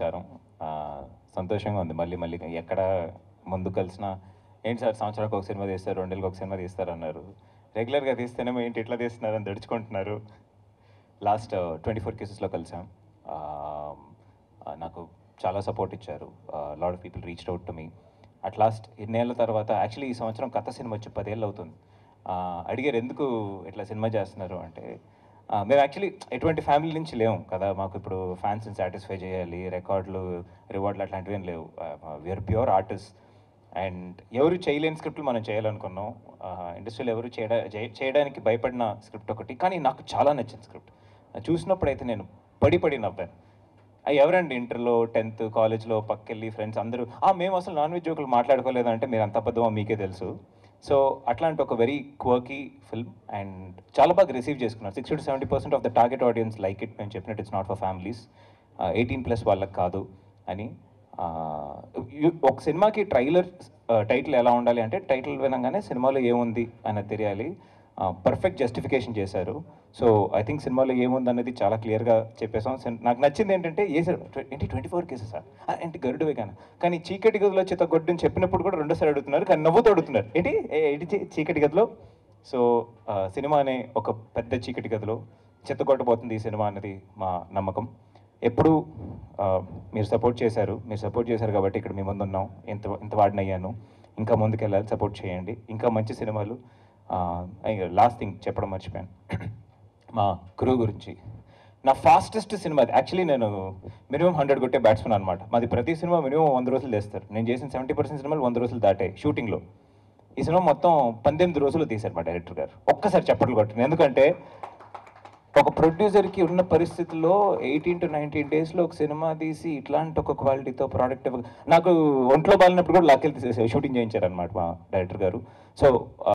నమస్కారం ఆ, సంతోషంగా ఉంది మళ్ళీ మళ్ళీ ఎక్కడ ముందు కలిసిన ఏంటి సార్ సంవత్సరానికి ఒక సినిమా తీస్తారు రెండేళ్ళకి ఒక సినిమా తీస్తారు అన్నారు రెగ్యులర్గా తీస్తేనేమో ఏంటి ఇట్లా తీస్తున్నారు అని దడుచుకుంటున్నారు లాస్ట్ ట్వంటీ ఫోర్ కేసెస్లో కలిసాం ఆ, ఆ, నాకు చాలా సపోర్ట్ ఇచ్చారు lot of people reach out to me at last ఇన్నేళ్ళ తర్వాత యాక్చువల్లీ ఈ సంవత్సరం కథ సినిమా వచ్చి పదేళ్ళు అవుతుంది ఆ, అడిగారు ఎందుకు ఇట్లా సినిమా చేస్తున్నారు అంటే ఆ, మేము యాక్చువల్లీ ఎటువంటి ఫ్యామిలీ నుంచి లేవు కదా మాకు ఇప్పుడు ఫ్యాన్స్ని సాటిస్ఫై చేయాలి రికార్డులు రివార్డులు అట్లాంటివి ఏం లేవు వీఆర్ ప్యూర్ ఆర్టిస్ట్ అండ్ ఎవరు చేయలేని స్క్రిప్ట్లు మనం చేయాలనుకున్నాం ఇండస్ట్రీలో ఎవరు చేయడా చేయ- చేయడానికి భయపడిన స్క్రిప్ట్ ఒకటి కానీ నాకు చాలా నచ్చింది స్క్రిప్ట్ చూసినప్పుడు అయితే నేను పడి పడి నవ్వాను అవి ఎవరండి ఇంటర్లో టెన్త్ కాలేజ్లో పక్కెళ్ళి ఫ్రెండ్స్ అందరూ "ఆ, మేము అసలు నాన్ వెజ్ జోకులు మాట్లాడుకోలేదు అంటే మీరు అంత అబద్ధమో మీకే తెలుసు సో అట్లాంటి ఒక వెరీ క్వర్కీ ఫిల్మ్ అండ్ చాలా బాగా రిసీవ్ చేసుకున్నారు sixty to seventy percent of the target audience like it మేము చెప్పినట్టు it's not for families eighteen plus వాళ్ళకి కాదు అని ఆ, యు- ఒక సినిమాకి ట్రైలర్ టైటిల్ ఎలా ఉండాలి అంటే టైటిల్ వినగానే సినిమాలో ఏముంది అనేది తెలియాలి పర్ఫెక్ట్ జస్టిఫికేషన్ చేశారు సో ఐ థింక్ సినిమాలో ఏముంది అన్నది చాలా క్లియర్గా చెప్పేసాం సిన్- నాకు నచ్చింది ఏంటంటే ఏ సార్ ఏంటి ట్వంటీ ఫోర్ కేసెస్ ఏంటి గరుడువే కానీ కానీ చీకటి గదిలో చిత్త గొడ్డుని చెప్పినప్పుడు కూడా రెండోసారి అడుగుతున్నారు కానీ నవ్వుతూ అడుగుతున్నారు ఏంటి ఏ- ఏంటి చీ- చీకటి గదిలో సో ఆ, సినిమా అనే ఒక పెద్ద చీకటి గదిలో చెత్తగొట్టబోతుంది ఈ సినిమా అన్నది మా నమ్మకం ఎప్పుడు ఆ, మీరు సపోర్ట్ చేశారు మీరు సపోర్ట్ చేశారు కాబట్టి ఇక్కడ మీ ముందు ఉన్నాం ఇంత ఇంత వాడినయ్యాను ఇంకా ముందుకెళ్ళాలి సపోర్ట్ చేయండి ఇంకా మంచి సినిమాలు లాస్ట్ థింగ్ చెప్పడం మర్చిపోయాను మా క్రూ గురించి నా ఫాస్టెస్ట్ సినిమా యాక్చువల్లీ నేను మినిమం హండ్రెడ్ కొట్టే బ్యాట్స్మెన్ అనమాట మాది ప్రతి సినిమా మినిమం వంద రోజులు తెస్తారు నేను చేసిన సెవెంటీ పర్సెంట్ సినిమాలు వంద రోజులు దాటాయి షూటింగ్లో ఈ సినిమా మొత్తం పద్దెనిమిది రోజులు తీశారు మా డైరెక్టర్ గారు ఒక్కసారి చప్పట్లు కొట్టింది ఎందుకంటే ఒక ప్రొడ్యూసర్కి ఉన్న పరిస్థితుల్లో ఎయిటీన్ టు నైన్టీన్ డేస్లో ఒక సినిమా తీసి ఇట్లాంటి ఒక క్వాలిటీతో ప్రోడక్ట్ నాకు ఒంట్లో బాలినప్పుడు కూడా లాక్కెళ్ళి షూటింగ్ చేయించారనమాట మా డైరెక్టర్ గారు సో